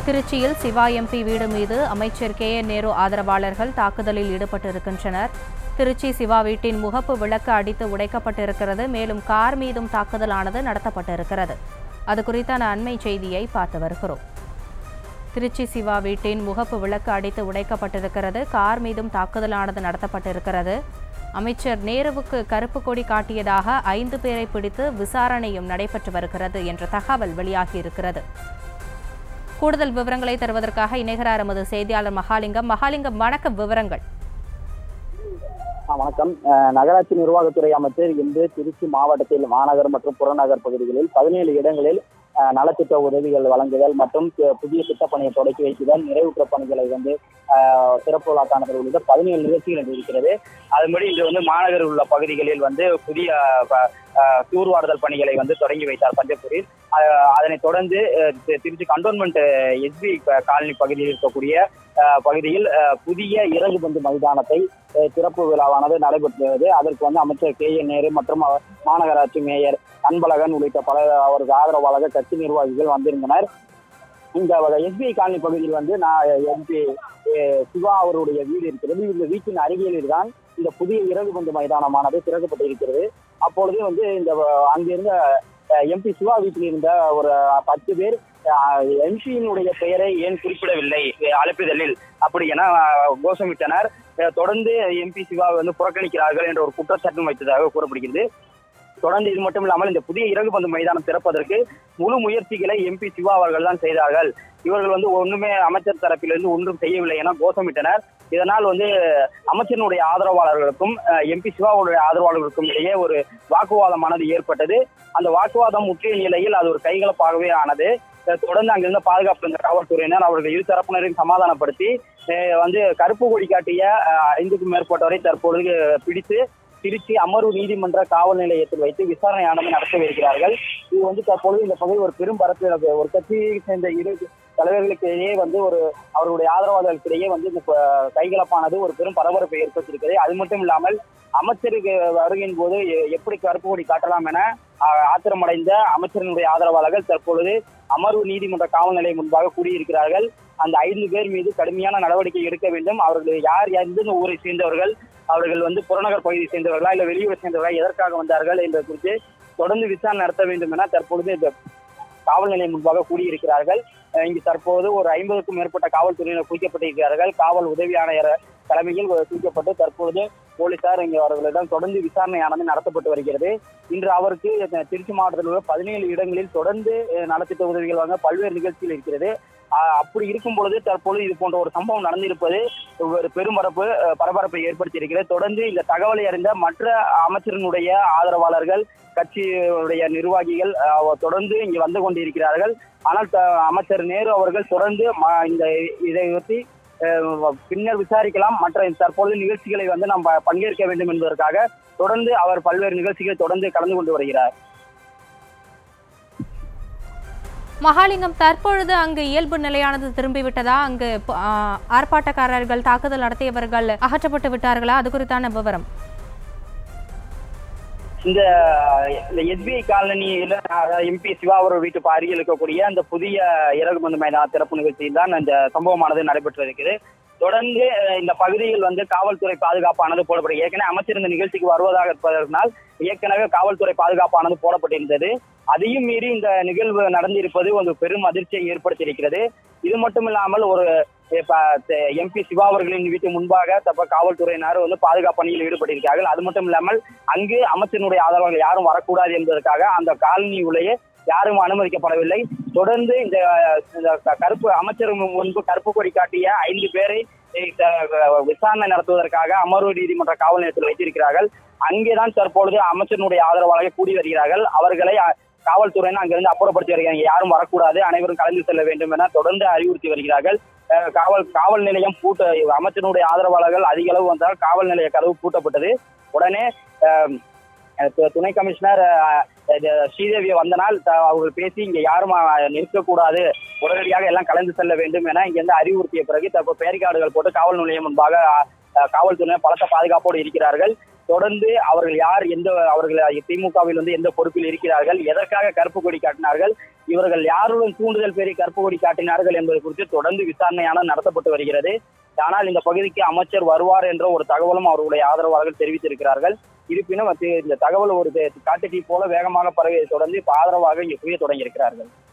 திருச்சியில் சிவா எம்பி வீடு மீது அமைச்சர் கே என் நேரு ஆதரவாளர்கள் தாக்குதலில் ஈடுபட்டிருக்கின்றனர் திருச்சி சிவா வீட்டின் முகப்பு விளக்கு அடித்து உடைக்கப்பட்டிருக்கிறது மேலும் கார் மீதும் தாக்குதலானது நடத்தப்பட்டிருக்கிறது அது குறித்தான அண்மை செய்தியை பார்த்து வருகிறோம் திருச்சி சிவா வீட்டின் முகப்பு விளக்கு அடித்து உடைக்கப்பட்டிருக்கிறது கார் மீதும் தாக்குதலானது நடத்தப்பட்டிருக்கிறது அமைச்சர் நேருவுக்கு கருப்பு கொடி காட்டியதாக ஐந்து பேரை பிடித்து விசாரணையும் நடைபெற்று வருகிறது என்ற தகவல் வெளியாகியிருக்கிறது கூடுதல் விவரங்களை தருவதற்காக இணைகிறார் எமது செய்தியாளர் மகாலிங்கம் மகாலிங்கம் வணக்கம் விவரங்கள் ஆ, வணக்கம் அஹ், நகராட்சி நிர்வாகத்துறை அமைச்சர் இன்று திருச்சி மாவட்டத்தில் மாநகர் மற்றும் புறநகர் பகுதிகளில் பதினேழு இடங்களில் அஹ், நலத்திட்ட உதவிகள் வழங்குதல் மற்றும் தி- புதிய திட்டப்பணியை தொடக்கி வைக்குதல் நிறைவுற்ற பணிகளை வந்து அஹ், சிறப்பு விழா காணுதல் உள்ளிட்ட பதினேழு நிகழ்ச்சிகள் இருக்கிறது அதன்படி இன்று வந்து மாநகரில் உள்ள பகுதிகளில் வந்து புதிய ப- அஹ், தூர்வாறுதல் பணிகளை வந்து தொடங்கி வைத்தார் பஞ்சப்பூரில் அஹ், அதனைத் தொடர்ந்து அஹ், தி- திருச்சி கண்டோன்மெண்ட் எஸ்பி காலனி பகுதியில் இருக்கக்கூடிய அஹ், பகுதியில் அஹ், புதிய இறகு பந்து மைதானத்தை அஹ், திறப்பு விழாவானது நடைபெற்றது அதற்கு வந்து அமைச்சர் கே என் நேரு மற்றும் அவர் மாநகராட்சி மேயர் அன்பழகன் உள்ளிட்ட பல அவருக்கு ஆதரவாளர்கள் கட்சி நிர்வாகிகள் வந்திருந்தனர் இந்த எஸ்பிஐ காலனி பகுதியில் வந்து நான் எம்பி சிவா அவருடைய வீடு இருக்கிறது இந்த வீட்டின் அருகில் தான் இந்த புதிய இறகு பந்து மைதானமானது திறக்கப்பட்டிருக்கிறது அப்பொழுது வந்து இந்த அஹ், அங்கிருந்த எம்பி சிவா வீட்டில் இருந்த ஒரு பத்து பேர் எம்பியினுடைய பெயரை ஏன் குறிப்பிடவில்லை அஹ், அழைப்பிதழில் அப்படி என அஹ், கோஷமிட்டனர் அஹ், தொடர்ந்து எம்பி சிவாவை வந்து புறக்கணிக்கிறார்கள் என்ற ஒரு குற்றச்சாட்டும் வைத்ததாக கூறப்படுகிறது தொடர்ந்து இது மட்டும் இல்லாமல் இந்த புதிய இறகு பந்து மைதானம் திறப்பதற்கு முழு முயற்சிகளை எம்பி சிவா அவர்கள் தான் செய்தார்கள் இவர்கள் வந்து ஒண்ணுமே அமைச்சர் தரப்பிலிருந்து ஒன்றும் செய்யவில்லை என கோஷமிட்டனர் இதனால் வந்து அமைச்சரினுடைய ஆதரவாளர்களுக்கும் எம்பி சிவாவுடைய ஆதரவாளர்களுக்கும் இடையே ஒரு வாக்குவாதமானது ஏற்பட்டது அந்த வாக்குவாதம் முற்றிய நிலையில் அது ஒரு கைகலப்பாகவே ஆனது அஹ் தொடர்ந்து அங்கிருந்த பாதுகாப்பு இருந்த காவல்துறையினர் அவர்கள் இரு தரப்பினரையும் சமாதானப்படுத்தி அஹ் வந்து கருப்பு கொடி காட்டிய அஹ், ஐந்துக்கும் மேற்பட்டவரை தற்பொழுது பிடித்து திருச்சி அமர்வு நீதிமன்ற காவல் நிலையத்தில் வைத்து விசாரணையானது நடத்தவிருக்கிறார்கள் இது வந்து தற்பொழுது இந்த பகுதி ஒரு பெரும் பரப்பு ஒரு கட்சியை சேர்ந்த இரு தலைவர்களுக்கு இடையே வந்து ஒரு அவர்களுடைய ஆதரவாளர்களுக்கு இடையே வந்து இந்த ப- கைகலப்பானது ஒரு பெரும் பரபரப்பை ஏற்படுத்தியிருக்கிறது அது மட்டும் இல்லாமல் அமைச்சருக்கு வருகின் போது எ- எப்படி கருப்பு கொடி காட்டலாம் என ஆஹ், ஆத்திரமடைந்த அமைச்சரினுடைய ஆதரவாளர்கள் தற்பொழுது அமர்வு நீதிமன்ற காவல் நிலையம் முன்பாக கூடியிருக்கிறார்கள் அந்த ஐந்து பேர் மீது கடுமையான நடவடிக்கை எடுக்க வேண்டும் அவர்கள் யார் எந்த ஊரை சேர்ந்தவர்கள் அவர்கள் வந்து புறநகர் பகுதியை சேர்ந்தவர்களா இல்ல வெளியூரை சேர்ந்தவர்களா எதற்காக வந்தார்கள் என்பது குறித்து தொடர்ந்து விசாரணை நடத்த வேண்டும் என தற்பொழுது இந்த காவல் நிலையம் முன்பாக கூடியிருக்கிறார்கள் அஹ் இங்கு தற்போது ஒரு ஐம்பதுக்கும் மேற்பட்ட காவல்துறையினர் குவிக்கப்பட்டிருக்கிறார்கள் காவல் உதவி ஆணையர் தலைமையில் குவிக்கப்பட்டு தற்பொழுது போலீசார் இங்கு அவர்களிடம் தொடர்ந்து விசாரணையானது நடத்தப்பட்டு வருகிறது இன்று அவருக்கு அஹ், திருச்சி மாவட்டத்தில் உள்ள பதினேழு இடங்களில் தொடர்ந்து அஹ், நலத்திட்ட உதவிகள் வாங்க பல்வேறு நிகழ்ச்சிகள் இருக்கிறது அஹ், அப்படி இருக்கும் பொழுது தற்பொழுது இது போன்ற ஒரு சம்பவம் நடந்திருப்பது ஒரு பெரும்பரப்பு அஹ், பரபரப்பை ஏற்படுத்தியிருக்கிறது தொடர்ந்து இந்த தகவலை அறிந்த மற்ற அமைச்சரினுடைய ஆதரவாளர்கள் கட்சியுடைய நிர்வாகிகள் அஹ், தொடர்ந்து இங்கு வந்து கொண்டிருக்கிறார்கள் ஆனால் த- அமைச்சர் நேரு அவர்கள் தொடர்ந்து ம- இந்த இதை பற்றி அஹ், பின்னர் விசாரிக்கலாம் மற்ற தற்பொழுது நிகழ்ச்சிகளை வந்து நம்ம பங்கேற்க வேண்டும் என்பதற்காக தொடர்ந்து அவர் பல்வேறு நிகழ்ச்சிகளை தொடர்ந்து கலந்து கொண்டு வருகிறார் மகாலிங்கம் தற்பொழுது அங்கு இயல்பு நிலையானது திரும்பிவிட்டதா அங்கு ப- ஆ, ஆர்ப்பாட்டக்காரர்கள் தாக்குதல் நடத்தியவர்கள் அகற்றப்பட்டு விட்டார்களா அது குறித்தான விவரம் இந்த எஸ்பிஐ காலனியில எம்பி சிவா அவர் வீட்டு அருகில் இருக்கக்கூடிய அந்த புதிய இறகுமந்து மைதான திறப்பு நிகழ்ச்சியில் தான் இந்த சம்பவமானது நடைபெற்று இருக்கிறது தொடர்ந்து அஹ், இந்த பகுதியில் வந்து காவல்துறை பாதுகாப்பானது போடப்படும் ஏற்கனவே அமைச்சர் இந்த நிகழ்ச்சிக்கு வருவதாக இருப்பதனால் ஏற்கனவே காவல்துறை பாதுகாப்பானது போடப்பட்டிருந்தது அதையும் மீறி இந்த நிகழ்வு நடந்திருப்பது ஒரு பெரும் அதிர்ச்சியை ஏற்படுத்தியிருக்கிறது இது மட்டும் இல்லாமல் ஒரு எம்பி சிவா அவர்களின் வீட்டு முன்பாக தப்ப காவல்துறையினர் வந்து பாதுகாப்பு பணியில் ஈடுபட்டிருக்கிறார்கள் அது மட்டும் இல்லாமல் அங்கு அமைச்சரினுடைய ஆதரவாளர்கள் யாரும் வரக்கூடாது என்பதற்காக அந்த காலனி உள்ளே யாரும் அனுமதிக்கப்படவில்லை தொடர்ந்து இந்த இந்த க- கருப்பு அமைச்சர் முன்பு கருப்பு கொடி காட்டிய ஐந்து பேரை eh, த- விசாரணை நடத்துவதற்காக அமர்வு நீதிமன்ற காவல் நிலையத்தில் வைத்திருக்கிறார்கள் அங்கேதான் தற்பொழுது அமைச்சரினுடைய ஆதரவாளர்கள் கூடி வருகிறார்கள் அவர்களை அ, காவல்துறையினர் அங்கிருந்து அப்புறப்படுத்தி வருகிறாங்க யாரும் வரக்கூடாது அனைவரும் கலந்து செல்ல வேண்டும் என தொடர்ந்து அறிவுறுத்தி வருகிறார்கள் அஹ், காவல் காவல் நிலையம் பூட்ட அமைச்சரினுடைய ஆதரவாளர்கள் அதிக அளவு வந்தால் காவல் நிலைய கதவு பூட்டப்பட்டது உடனே அஹ், து- துணை கமிஷனர் அஹ், இது ஸ்ரீதேவி வந்தனால் த- அவர்கள் பேசி இங்க யாரும் அஹ், நிற்கக்கூடாது உடனடியாக எல்லாம் கலந்து செல்ல வேண்டும் என இங்கிருந்து அறிவுறுத்திய பிறகு தற்போது பேரிகார்டுகள் போட்டு காவல் நிலையம் முன்பாக அஹ், காவல்துறையினர் பலத்த பாதுகாப்போடு இருக்கிறார்கள் தொடர்ந்து அவர்கள் யார் எந்த அவர்கள் திமுகவில் வந்து எந்த பொறுப்பில் இருக்கிறார்கள் எதற்காக கருப்பு கொடி காட்டினார்கள் இவர்கள் யாருடன் தூண்டுதல் பேரி கருப்பு கொடி காட்டினார்கள் என்பது குறித்து தொடர்ந்து விசாரணையான நடத்தப்பட்டு வருகிறது ஆனால் இந்த பகுதிக்கு அமைச்சர் வருவார் என்ற ஒரு தகவலும் அவர்களுடைய ஆதரவாளர்கள் தெரிவித்திருக்கிறார்கள் இருப்பினும் அது- இந்த தகவல் ஒரு காட்டுத்தீ போல வேகமாக பரவியதை தொடர்ந்து இப்ப ஆதரவாக இங்கே குவிய தொடங்கியிருக்கிறார்கள்